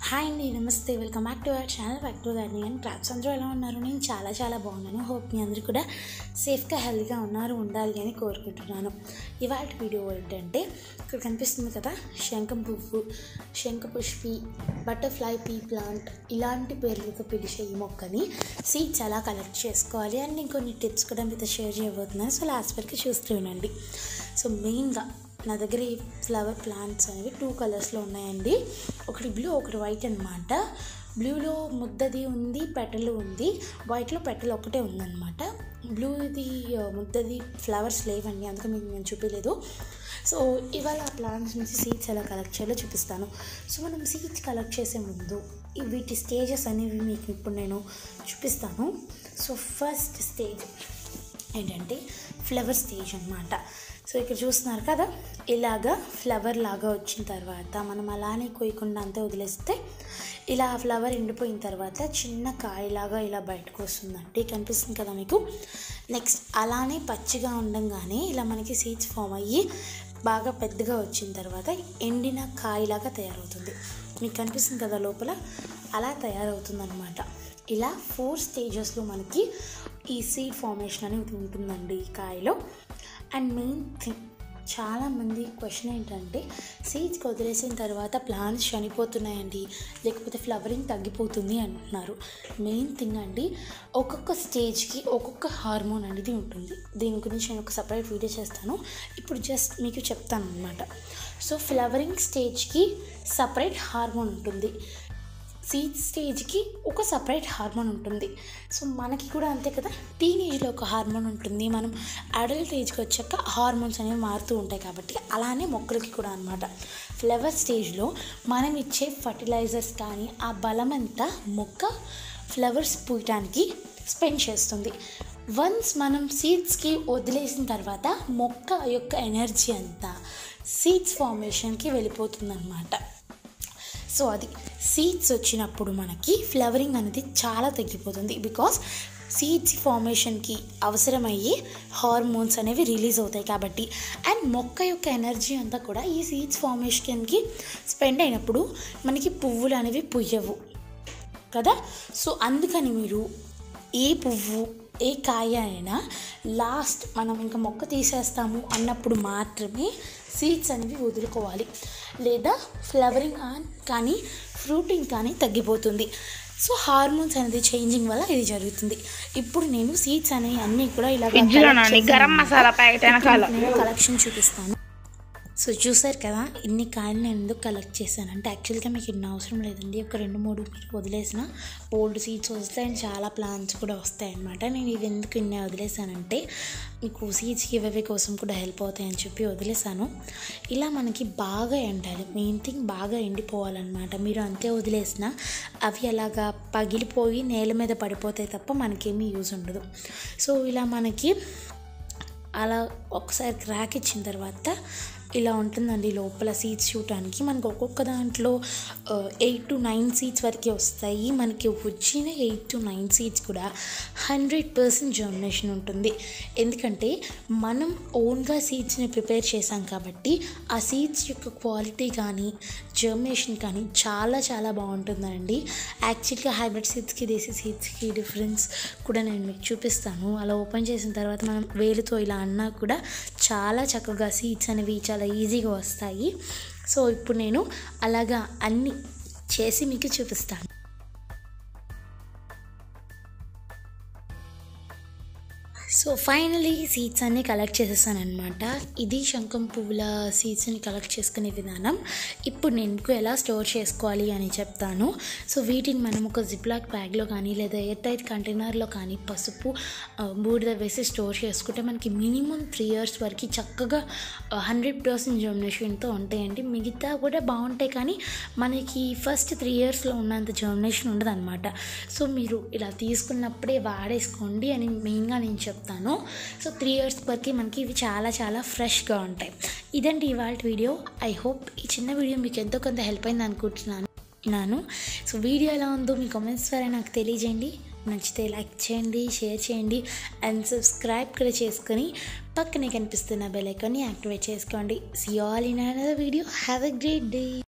hi అండి నమస్తే welcome back to our channel back to gardening and crafts అందరూ ఎలా ఉన్నారు నేను చాలా చాలా బాగున్నాను హోప్ మీ అందరూ కూడా సేఫ్గా హెల్తీగా ఉన్నారు ఉండాలి అని కోరుకుంటున్నాను ఇవాళ వీడియో ఏంటంటే ఇక్కడ కనిపిస్తుంది కదా శంఖం పువ్వు శంఖ పుష్పి బటర్ఫ్లై పీ ప్లాంట్ ఇలాంటి పేర్లతో పిలిచే ఈ మొక్కని సీడ్స్ ఎలా కలెక్ట్ చేసుకోవాలి అండ్ నేను కొన్ని టిప్స్ కూడా మీతో షేర్ చేయబోతున్నాను సో లాస్ట్ వరకు చూస్తూ ఉండండి సో మెయిన్గా నా దగ్గర ఈ ఫ్లవర్ ప్లాంట్స్ అనేవి టూ కలర్స్లో ఉన్నాయండి ఒకటి బ్లూ ఒకటి వైట్ అనమాట బ్లూలో ముద్దది ఉంది పెటల్ ఉంది వైట్లో పెటల్ ఒకటే ఉందన్నమాట బ్లూది ఆ, ముద్దది ఫ్లవర్స్ లేవండి అందుకే మీకు నేను చూపించలేదు సో ఇవాళ ఆ ప్లాంట్స్ నుంచి సీడ్స్ ఎలా కలెక్ట్ చేయాలో చూపిస్తాను సో మనం సీడ్స్ కలెక్ట్ చేసే ముందు ఈ వీటి స్టేజెస్ అనేవి మీకు ఇప్పుడు నేను చూపిస్తాను సో ఫస్ట్ స్టేజ్ ఏంటంటే ఫ్లవర్ స్టేజ్ అనమాట సో ఇక్కడ చూస్తున్నారు కదా ఇలాగా ఫ్లవర్ లాగా వచ్చిన తర్వాత మనం అలానే కొయ్యకుండా అంతే వదిలేస్తే ఇలా ఆ ఫ్లవర్ ఎండిపోయిన తర్వాత చిన్న కాయలాగా ఇలా బయటకు వస్తుందండి కనిపిస్తుంది కదా మీకు నెక్స్ట్ అలానే పచ్చిగా ఉండంగానే ఇలా మనకి సీడ్స్ ఫామ్ అయ్యి బాగా పెద్దగా వచ్చిన తర్వాత ఎండిన కాయలాగా తయారవుతుంది మీకు కనిపిస్తుంది కదా లోపల అలా తయారవుతుంది అనమాట ఇలా ఫోర్ స్టేజెస్లో మనకి ఈ సీడ్ ఫార్మేషన్ అనేది ఉంటుందండి ఈ కాయలో అండ్ మెయిన్ థింగ్ చాలామంది క్వశ్చన్ ఏంటంటే సీడ్స్కి వదిలేసిన తర్వాత ప్లాంట్స్ చనిపోతున్నాయండి లేకపోతే ఫ్లవరింగ్ తగ్గిపోతుంది అంటున్నారు మెయిన్ థింగ్ అండి ఒక్కొక్క స్టేజ్కి ఒక్కొక్క హార్మోన్ అనేది ఉంటుంది దీని గురించి నేను ఒక సపరేట్ వీడియో చేస్తాను ఇప్పుడు జస్ట్ మీకు చెప్తాను అనమాట సో ఫ్లవరింగ్ స్టేజ్కి సపరేట్ హార్మోన్ ఉంటుంది సీడ్ స్టేజ్కి ఒక సపరేట్ హార్మోన్ ఉంటుంది సో మనకి కూడా అంతే కదా టీనేజ్లో ఒక హార్మోన్ ఉంటుంది మనం అడల్ట్ ఏజ్కి వచ్చాక హార్మోన్స్ అనేవి మారుతూ ఉంటాయి కాబట్టి అలానే మొక్కలకి కూడా అనమాట ఫ్లవర్ స్టేజ్లో మనం ఇచ్చే ఫర్టిలైజర్స్ కానీ ఆ బలం అంతా మొక్క ఫ్లవర్స్ పూయటానికి స్పెండ్ చేస్తుంది వన్స్ మనం సీడ్స్కి వదిలేసిన తర్వాత మొక్క యొక్క ఎనర్జీ అంతా సీడ్స్ ఫార్మేషన్కి వెళ్ళిపోతుంది సో అది సీడ్స్ వచ్చినప్పుడు మనకి ఫ్లవరింగ్ అనేది చాలా తగ్గిపోతుంది బికాస్ సీడ్స్ ఫార్మేషన్కి అవసరమయ్యే హార్మోన్స్ అనేవి రిలీజ్ అవుతాయి కాబట్టి అండ్ మొక్క యొక్క ఎనర్జీ అంతా కూడా ఈ సీడ్స్ ఫార్మేషన్కి స్పెండ్ అయినప్పుడు మనకి పువ్వులు అనేవి పుయ్యవు కదా సో అందుకని మీరు ఏ పువ్వు ఏ కాయ అయినా లాస్ట్ మనం ఇంకా మొక్క తీసేస్తాము అన్నప్పుడు మాత్రమే సీడ్స్ అనేవి వదులుకోవాలి లేదా ఫ్లవరింగ్ కానీ ఫ్రూటింగ్ కానీ తగ్గిపోతుంది సో హార్మోన్స్ అనేది చేంజింగ్ వల్ల ఇది జరుగుతుంది ఇప్పుడు నేను సీడ్స్ అనేవి అన్నీ కూడా ఇలా ఫ్రిడ్జ్లో నాని గరం మసాలా ప్యాకెట్ వెనకాల నేను కలెక్షన్ చూపిస్తాను సో చూసారు కదా ఇన్ని కాయలు నేను ఎందుకు కలెక్ట్ చేశానంటే యాక్చువల్గా మీకు ఇన్ని అవసరం లేదండి ఒక రెండు మూడు మీరు వదిలేసిన ఓల్డ్ సీడ్స్ వస్తాయి అండ్ చాలా ప్లాంట్స్ కూడా వస్తాయి అనమాట నేను ఇవి ఎందుకు ఇన్ని వదిలేసానంటే మీకు సీడ్స్కి ఇవ్వే కోసం కూడా హెల్ప్ అవుతాయని చెప్పి వదిలేసాను ఇలా మనకి బాగా ఎండాలి మెయిన్ థింగ్ బాగా ఎండిపోవాలన్నమాట మీరు అంతే వదిలేసిన అవి అలాగా పగిలిపోయి నేల మీద పడిపోతాయి తప్ప మనకేమీ యూజ్ ఉండదు సో ఇలా మనకి అలా ఒకసారి క్రాక్ ఇచ్చిన తర్వాత ఇలా ఉంటుందండి లోపల సీడ్స్ చూడటానికి మనకు ఒక్కొక్క దాంట్లో ఎయిట్ టు నైన్ సీడ్స్ వరకే వస్తాయి మనకి వచ్చిన ఎయిట్ టు నైన్ సీడ్స్ కూడా హండ్రెడ్ పర్సెంట్ జర్మినేషన్ ఉంటుంది ఎందుకంటే మనం ఓన్గా సీడ్స్ని ప్రిపేర్ చేసాం కాబట్టి ఆ సీడ్స్ యొక్క క్వాలిటీ కానీ జర్మినేషన్ కానీ చాలా చాలా బాగుంటుందండి యాక్చువల్గా హైబ్రిడ్ సీడ్స్కి దేశీ సీడ్స్కి డిఫరెన్స్ కూడా నేను మీకు చూపిస్తాను అలా ఓపెన్ చేసిన తర్వాత మనం వేలుతో ఇలా అన్నా కూడా చాలా చక్కగా సీడ్స్ అనేవి చాలా ఈజీగా వస్తాయి సో ఇప్పుడు నేను అలాగా అన్నీ చేసి మీకు చూపిస్తాను సో ఫైనలీ సీడ్స్ అన్నీ కలెక్ట్ చేసేసాను అనమాట ఇది శంఖం పువ్వుల సీడ్స్ని కలెక్ట్ చేసుకునే విధానం ఇప్పుడు నేను మీకు ఎలా స్టోర్ చేసుకోవాలి అని చెప్తాను సో వీటిని మనం ఒక జిప్లాక్ బ్యాగ్లో కానీ లేదా ఎయిర్ టైట్ కంటైనర్లో కానీ పసుపు ఆ, బూడిద వేసి స్టోర్ చేసుకుంటే మనకి మినిమం త్రీ ఇయర్స్ వరకు చక్కగా హండ్రెడ్ పర్సెంట్ జర్మినేషన్తో ఉంటాయండి మిగతా కూడా బాగుంటాయి కానీ మనకి ఫస్ట్ త్రీ ఇయర్స్లో ఉన్నంత జర్మినేషన్ ఉండదు అనమాట సో మీరు ఇలా తీసుకున్నప్పుడే వాడేసుకోండి అని మెయిన్గా నేను చెప్తాను సో త్రీ ఇయర్స్ వరకు మనకి ఇవి చాలా చాలా ఫ్రెష్గా ఉంటాయి ఇదండి ఇవాళ వీడియో ఐ హోప్ ఈ చిన్న వీడియో మీకు ఎంతో కొంత హెల్ప్ అయింది అనుకుంటున్నాను నాను సో వీడియో ఎలా ఉందో మీ కామెంట్స్ ద్వారా నాకు తెలియజేయండి నచ్చితే లైక్ చేయండి షేర్ చేయండి అండ్ సబ్స్క్రైబ్ కూడా చేసుకొని పక్కనే కనిపిస్తున్న బెల్ ఐకాన్ని యాక్టివేట్ చేసుకోండి see all in another video have a great day